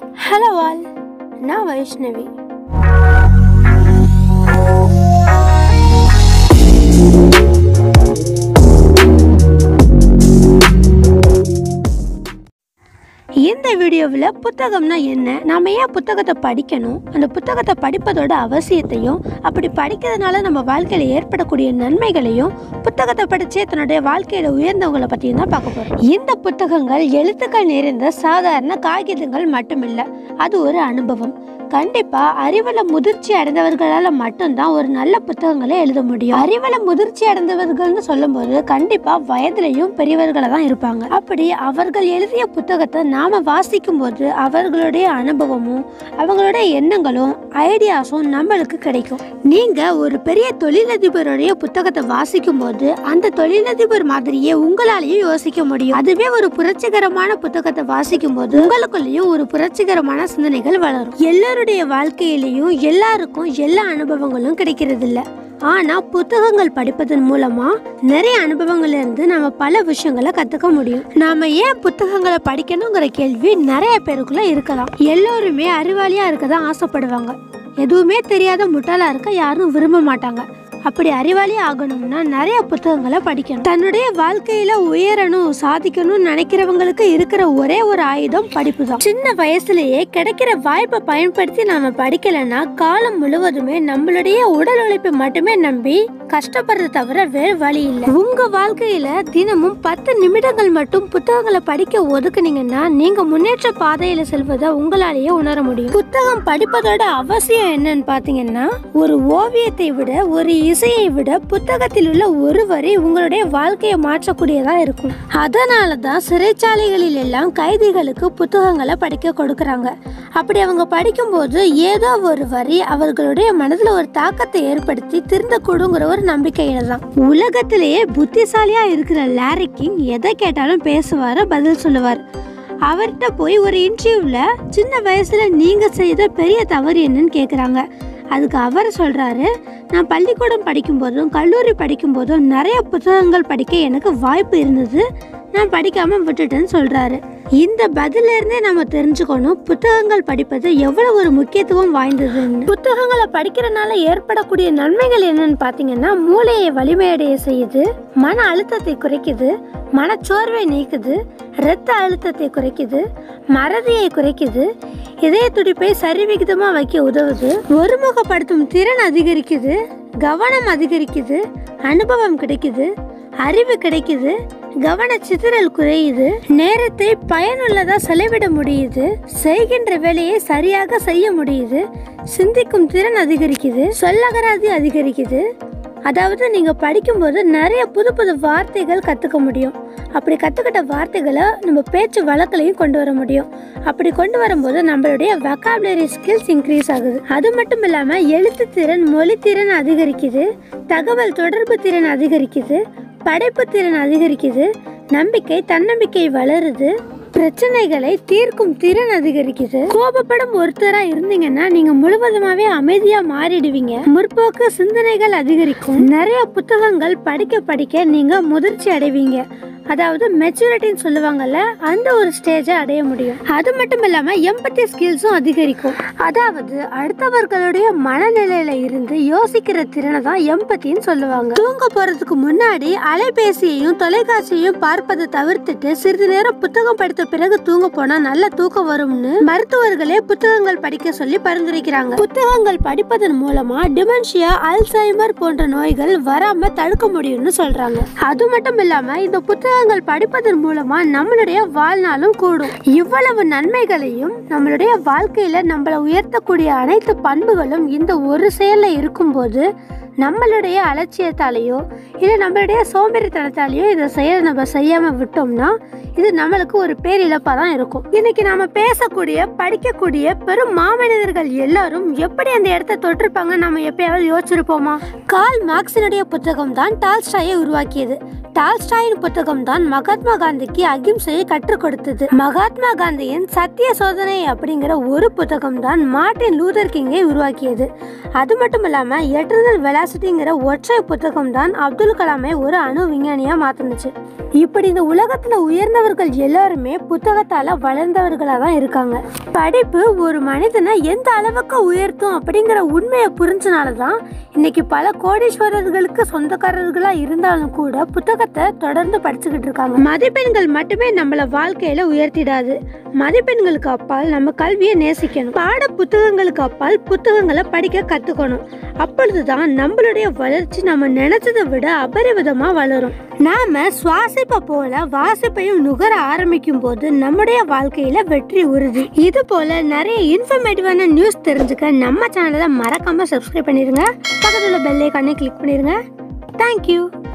hello all நான் வைஷ்ணவி இந்த வீடியோவில் புத்தகம்னா என்ன நாம ஏன் புத்தகத்தை படிக்கணும் அந்த புத்தகத்தை படிப்பதோட அவசியத்தையும் அப்படி படிக்கிறதுனால நம்ம வாழ்க்கையில் ஏற்படக்கூடிய நன்மைகளையும் புத்தகத்தை படிச்சே தன்னுடைய வாழ்க்கையில உயர்ந்தவங்களை பற்றியும் தான் பார்க்க போறோம் இந்த புத்தகங்கள் எழுத்துக்கள் நிறைந்த சாதாரண காகிதங்கள் மட்டுமில்லை அது ஒரு அனுபவம் கண்டிப்பா அறிவுல முதிர்ச்சி அடைந்தவர்களால மட்டும்தான் ஒரு நல்ல புத்தகங்களை எழுத முடியும் அறிவுல முதிர்ச்சி அடைந்தவர்கள்னு சொல்லும்போது கண்டிப்பா வயதுலயும் பெரியவர்களா தான் இருப்பாங்க அப்படி அவர்கள் எழுதிய புத்தகத்தை நாம வாசிக்கும் போது அவர்களுடைய அனுபவமும் அவங்களுடைய எண்ணங்களும் ஐடியாஸும் நம்மளுக்கு கிடைக்கும் நீங்க ஒரு பெரிய தொழிலதிபருடைய புத்தகத்தை வாசிக்கும் போது அந்த தொழிலதிபர் மாதிரியே உங்களாலேயும் யோசிக்க முடியும் அதுவே ஒரு புரட்சிகரமான புத்தகத்தை வாசிக்கும் போது உங்களுக்குள்ளேயும் ஒரு புரட்சிகரமான சிந்தனைகள் வளரும் எல்லாருடைய வாழ்க்கையிலையும் எல்லாருக்கும் எல்லா அனுபவங்களும் கிடைக்கிறது இல்ல ஆனா புத்தகங்கள் படிப்பதன் மூலமா நிறைய அனுபவங்கள்ல இருந்து நாம பல விஷயங்களை கத்துக்க முடியும் நாம ஏன் புத்தகங்களை படிக்கணுங்கிற கேள்வி நிறைய பேருக்குள்ள இருக்கலாம் எல்லோருமே அறிவாளியா இருக்க தான் ஆசைப்படுவாங்க எதுவுமே தெரியாத முட்டாளா இருக்க யாரும் விரும்ப மாட்டாங்க அப்படி அறிவாளி ஆகணும்னா நிறைய புத்தகங்களை படிக்கணும் தன்னுடைய வாழ்க்கையில உயரணும் சாதிக்கணும்னு நினைக்கிறவங்களுக்கு இருக்கிற ஒரே ஒரு ஆயுதம் படிப்பு தான் சின்ன வயசுலயே கிடைக்கிற வாய்ப்பை பயன்படுத்தி நாம படிக்கலைன்னா காலம் முழுவதுமே நம்மளுடைய உடல் உழைப்பை மட்டுமே நம்பி கஷ்டப்படுறத தவிர வேறு வழி இல்லை உங்க வாழ்க்கையில தினமும் பத்து நிமிடங்கள் மட்டும் புத்தகங்களை படிக்க ஒதுக்குனீங்கன்னா நீங்க முன்னேற்ற பாதையில செல்வதை உங்களாலேயே உணர முடியும் புத்தகம் படிப்பதோட அவசியம் என்னன்னு பாத்தீங்கன்னா ஒரு ஓவியத்தை விட ஒரு இசையை விட புத்தகத்தில் உள்ள ஒரு வரி உங்களுடைய வாழ்க்கையை மாற்றக்கூடியதா இருக்கும் அதனால தான் சிறைச்சாலைகளில் எல்லாம் கைதிகளுக்கு புத்தகங்களை படிக்க கொடுக்கறாங்க அப்படி அவங்க படிக்கும்போது ஏதோ ஒரு வரி அவர்களுடைய மனதில் ஒரு தாக்கத்தை ஏற்படுத்தி திருந்தக்கூடுங்கிற ஒரு நம்பிக்கையில தான் உலகத்திலேயே புத்திசாலியா இருக்கிற லாரி கிங் எதை கேட்டாலும் பேசுவாரு பதில் சொல்லுவார் அவர்கிட்ட போய் ஒரு இன்டர்வியூவில் சின்ன வயசுல நீங்க செய்த பெரிய தவறு என்னன்னு கேட்குறாங்க அதுக்கு அவர் சொல்றாரு நான் பள்ளிக்கூடம் படிக்கும்போதும் கல்லூரி படிக்கும்போதும் நிறைய புத்தகங்கள் படிக்க எனக்கு வாய்ப்பு இருந்தது நான் படிக்காம விட்டுட்டேன்னு சொல்றாரு இந்த பதில இருந்தே நம்ம தெரிஞ்சுக்கணும் புத்தகங்கள் படிப்பது எவ்வளவு ஒரு முக்கியத்துவம் வாய்ந்ததுன்னு புத்தகங்களை படிக்கிறனால ஏற்படக்கூடிய நன்மைகள் என்னன்னு பாத்தீங்கன்னா மூளையை வலிமையடைய செய்யுது மன அழுத்தத்தை குறைக்குது மனச்சோர்வை நீக்குது இரத்த அழுத்தத்தை குறைக்குது மறதியை குறைக்குது இதய துடிப்பை சரிவிகிதமா வைக்க உதவுது ஒருமுகப்படுத்தும் திறன் அதிகரிக்குது கவனம் அதிகரிக்குது அனுபவம் கிடைக்குது அறிவு கிடைக்குது கவன சிதறல் குறையுது நேரத்தை பயனுள்ளதா செலவிட முடியுது செய்கின்ற வேலையை சரியாக செய்ய முடியுது சிந்திக்கும் திறன் அதிகரிக்குது சொல்லகராதி அதிகரிக்குது அதாவது நீங்க படிக்கும்போது நிறைய புது புது வார்த்தைகள் கத்துக்க முடியும் அப்படி கத்துக்கிட்ட வார்த்தைகளை நம்ம பேச்சு வழக்கிலையும் கொண்டு வர முடியும் அப்படி கொண்டு வரும்போது நம்மளுடைய வெக்காபுலரி ஸ்கில்ஸ் இன்க்ரீஸ் ஆகுது அது மட்டும் இல்லாம எழுத்து திறன் மொழி திறன் அதிகரிக்குது தகவல் தொடர்பு திறன் அதிகரிக்குது படைப்பு திறன் அதிகரிக்குது நம்பிக்கை தன்னம்பிக்கை வளருது பிரச்சனைகளை தீர்க்கும் திறன் அதிகரிக்குது கோபப்படும் ஒருத்தரா இருந்தீங்கன்னா நீங்க முழுவதுமாவே அமைதியா மாறிடுவீங்க முற்போக்கு சிந்தனைகள் அதிகரிக்கும் நிறைய புத்தகங்கள் படிக்க படிக்க நீங்க முதிர்ச்சி அடைவீங்க அதாவது மெச்சூரிட்டின்னு சொல்லுவாங்கல்ல அந்த ஒரு ஸ்டேஜை அடைய முடியும் அது மட்டும் இல்லாம எம்பத்தி ஸ்கில்ஸும் அதிகரிக்கும் அதாவது அடுத்தவர்களுடைய மனநிலையில இருந்து யோசிக்கிற திறனை தான் எம்பத்தின்னு சொல்லுவாங்க தூங்க போறதுக்கு முன்னாடி அலைபேசியையும் தொலைக்காட்சியையும் பார்ப்பதை தவிர்த்துட்டு சிறிது நேரம் புத்தகம் படித்த பிறகு தூங்க போனா நல்ல தூக்கம் வரும்னு மருத்துவர்களே புத்தகங்கள் படிக்க சொல்லி பரிந்துரைக்கிறாங்க புத்தகங்கள் படிப்பதன் மூலமா டிமென்ஷியா அல்சைமர் போன்ற நோய்கள் வராம தடுக்க முடியும்னு சொல்றாங்க அது மட்டும் இல்லாம இந்த புத்தகங்கள் படிப்பதன் மூலமா நம்மளுடைய வாழ்நாளும் கூடும் இவ்வளவு நன்மைகளையும் நம்மளுடைய வாழ்க்கையில நம்மளை உயர்த்தக்கூடிய அனைத்து பண்புகளும் இந்த ஒரு செயல்ல இருக்கும்போது நம்மளுடைய அலட்சியத்தாலேயோ இல்லை நம்மளுடைய சோம்பேறித்தனத்தாலேயோ இதை செயலை நம்ம செய்யாம விட்டோம்னா இது நம்மளுக்கு ஒரு பேரிழப்பாக தான் இருக்கும் இன்னைக்கு நாம பேசக்கூடிய படிக்கக்கூடிய பெரும் மாமனிதர்கள் எல்லாரும் எப்படி அந்த இடத்த தொட்டிருப்பாங்க நம்ம எப்பயாவது யோசிச்சிருப்போமா கால் மார்க்சினுடைய புத்தகம் தான் டால்ஸ்டாயை உருவாக்கியது டால்ஸ்டாயின் புத்தகம் தான் மகாத்மா காந்திக்கு அகிம்சையை கற்றுக் கொடுத்தது மகாத்மா காந்தியின் சத்திய சோதனை அப்படிங்கிற ஒரு புத்தகம் தான் மார்ட்டின் லூதர் கிங்கை உருவாக்கியது அது மட்டும் இல்லாம எட்டர்னல் வெலாசிட்டி கியூரியாசிட்டிங்கிற ஒற்றை புத்தகம் தான் அப்துல் கலாமை ஒரு அணு விஞ்ஞானியா மாத்துனுச்சு இப்படி இந்த உலகத்துல உயர்ந்தவர்கள் எல்லாருமே புத்தகத்தால வளர்ந்தவர்களா தான் இருக்காங்க படிப்பு ஒரு மனிதனை எந்த அளவுக்கு உயர்த்தும் அப்படிங்கிற உண்மையை புரிஞ்சனால தான் இன்னைக்கு பல கோடீஸ்வரர்களுக்கு சொந்தக்காரர்களா இருந்தாலும் கூட புத்தகத்தை தொடர்ந்து படிச்சுக்கிட்டு இருக்காங்க மதிப்பெண்கள் மட்டுமே நம்மள வாழ்க்கையில உயர்த்திடாது மதிப்பெண்களுக்கு அப்பால் நம்ம கல்வியை நேசிக்கணும் பாட புத்தகங்களுக்கு அப்பால் புத்தகங்களை படிக்க கத்துக்கணும் அப்பொழுதுதான் நம்மளுடைய வளர்ச்சி நம்ம நினைச்சதை விட அபரிவிதமா வளரும் நாம சுவாசிப்ப போல வாசிப்பையும் நுகர ஆரம்பிக்கும் போது நம்முடைய வாழ்க்கையில வெற்றி உறுதி இது போல நிறைய இன்ஃபர்மேட்டிவான நியூஸ் தெரிஞ்சுக்க நம்ம சேனலை மறக்காம சப்ஸ்கிரைப் பண்ணிருங்க பக்கத்துல பெல் ஐக்கானே கிளிக் பண்ணிருங்க தேங்க்யூ